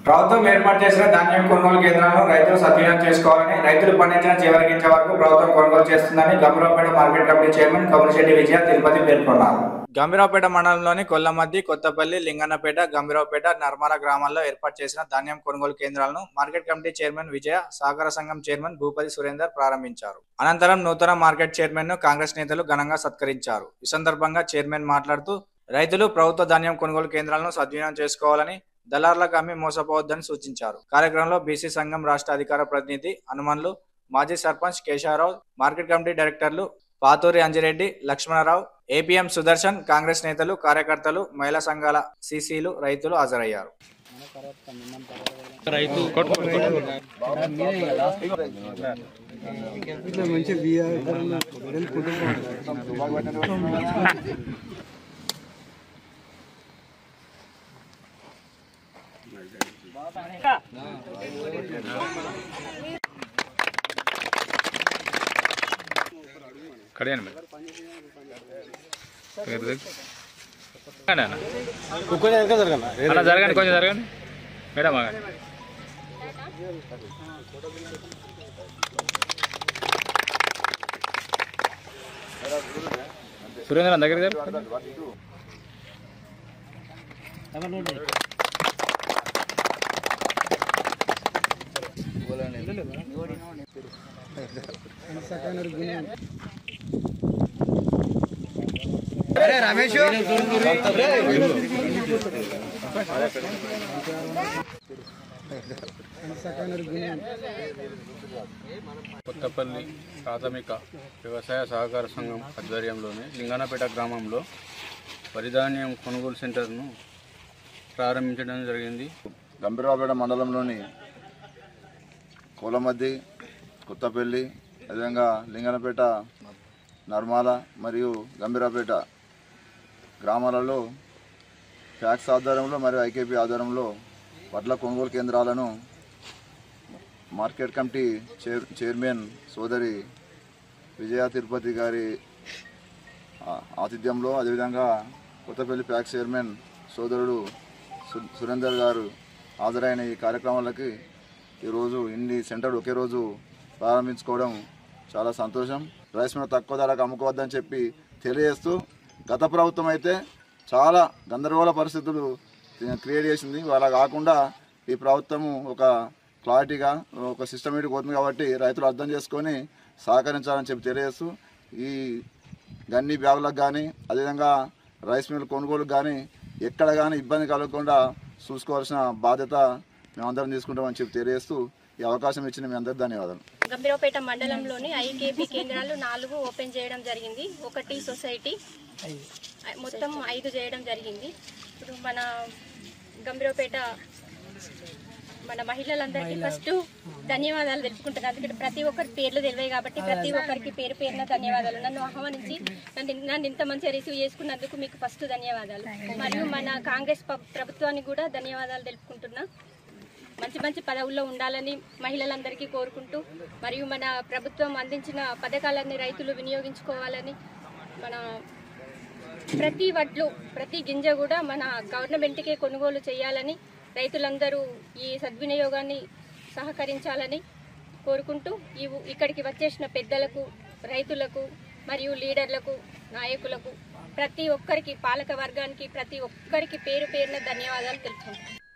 ప్రభుత్వం ఏర్పాటు చేసిన ధాన్యం కొనుగోలు కేంద్రాలను రైతులు సద్వినియోగం చేసుకోవాలని రైతులు పండించిన చివరికించే వరకు ప్రభుత్వం కొనుగోలు చేస్తుందని Gambhiraopet market committee chairman Kamalasetti Vijaya Tirupathi పేర్కొన్నారు గంభీరావుపేట మండలంలోని కొల్లమద్ది కొత్తపల్లి లింగన్నపేట గంభీరావుపేట నర్మల గ్రామాల్లో ఏర్పాటు చేసిన ధాన్యం కొనుగోలు కేంద్రాలను మార్కెట్ కమిటీ చైర్మన్ విజయ సహకార సంఘం చైర్మన్ భూపతి సురేందర్ ప్రారంభించారు అనంతరం నూతన మార్కెట్ చైర్మన్ ను కాంగ్రెస్ నేతలు ఘనంగా సత్కరించారు ఈ సందర్భంగా చైర్మన్ మాట్లాడుతూ రైతులు ప్రభుత్వ ధాన్యం కొనుగోలు కేంద్రాలను సద్వినియోగం చేసుకోవాలని దళార్లకు అమ్మి మోసపోవద్దని సూచించారు కార్యక్రమంలో బీసీ సంఘం రాష్ట్ర అధికార ప్రతినిధి హనుమన్లు మాజీ సర్పంచ్ కేశవరావు మార్కెట్ కమిటీ డైరెక్టర్లు పాతూరి అంజిరెడ్డి లక్ష్మణరావు ఏపీఎం సుదర్శన్ కాంగ్రెస్ నేతలు కార్యకర్తలు మహిళా సంఘాల సీసీలు రైతులు హాజరయ్యారు కడియాను మేడం అన్న అన్న జరగండి కొంచెం జరగండి మేడం ఆగండి సురేంద్ర అన్న దగ్గర జరు. కొత్తపల్లి ప్రాథమిక వ్యవసాయ సహకార సంఘం ఆధ్వర్యంలోని లింగనపేట గ్రామంలో వరిధాన్యం కొనుగోలు సెంటర్ను ప్రారంభించడం జరిగింది గంభీరావుపేట మండలంలోని కోలమద్ది కొత్తపల్లి అదేవిధంగా లింగనపేట నర్మాల మరియు గంభీరావుపేట గ్రామాలలో ఫ్యాక్స్ ఆధ్వర్యంలో మరియు ఐకేపీ ఆధ్వర్యంలో వడ్ల కొనుగోలు కేంద్రాలను మార్కెట్ కమిటీ చైర్ చైర్మన్ సోదరి విజయ తిరుపతి గారి ఆ- ఆతిథ్యంలో అదేవిధంగా కొత్తపల్లి ప్యాక్స్ చైర్మన్ సోదరుడు సు- సురేందర్ గారు హాజరైన ఈ కార్యక్రమాలకి ఈరోజు ఇన్ని సెంటర్ ఒకే రోజు ప్రారంభించుకోవడం చాలా సంతోషం రైస్ మిల్ తక్కువ ధరకు అమ్ముకోవద్దని చెప్పి తెలియజేస్తూ గత ప్రభుత్వం అయితే చాలా గందరగోళ పరిస్థితులు క్రియేట్ చేసింది అలా కాకుండా ఈ ప్రభుత్వము ఒక క్లారిటీగా ఒక సిస్టమేటిక్ పోతుంది కాబట్టి రైతులు అర్థం చేసుకొని సహకరించాలని చెప్పి తెలియజేస్తూ ఈ గన్ని బ్యాగులకు కానీ అదేవిధంగా రైస్ మిల్ కొనుగోలుకు కానీ ఎక్కడ కానీ ఇబ్బంది కలగకుండా చూసుకోవాల్సిన బాధ్యత మేమందరం తీసుకుంటామని చెప్పి తెలియజేస్తూ ఈ అవకాశం ఇచ్చిన మీ అందరికీ ధన్యవాదాలు గంభీరపేట మండలంలోని ఐకేపీ కేంద్రాలు నాలుగు ఓపెన్ చేయడం జరిగింది ఒకటి సొసైటీ మొత్తం ఐదు చేయడం జరిగింది ఇప్పుడు మన గంభీరపేట మన మహిళలందరికీ ఫస్ట్ ధన్యవాదాలు తెలుపుకుంటున్నాను ఎందుకంటే ప్రతి ఒక్కరి పేర్లు తెలివాయి కాబట్టి ప్రతి ఒక్కరికి పేరు పేరున ధన్యవాదాలు నన్ను ఆహ్వానించి నన్ను నన్ను ఇంత మంచిగా రిసీవ్ చేసుకున్నందుకు మీకు ఫస్ట్ ధన్యవాదాలు మరియు మన కాంగ్రెస్ ప- ప్రభుత్వానికి కూడా ధన్యవాదాలు తెలుపుకుంటున్నా మంచి మంచి పదవుల్లో ఉండాలని మహిళలందరికీ కోరుకుంటూ మరియు మన ప్రభుత్వం అందించిన పథకాలన్నీ రైతులు వినియోగించుకోవాలని మన ప్రతి వడ్లు ప్రతి గింజ కూడా మన గవర్నమెంట్కే కొనుగోలు చేయాలని రైతులందరూ ఈ సద్వినియోగాన్ని సహకరించాలని కోరుకుంటూ ఈ ఊ- ఇక్కడికి వచ్చేసిన పెద్దలకు రైతులకు మరియు లీడర్లకు నాయకులకు ప్రతి ఒక్కరికి పాలక వర్గానికి ప్రతి ఒక్కరికి పేరు పేరున ధన్యవాదాలు తెలుపుకుంటాం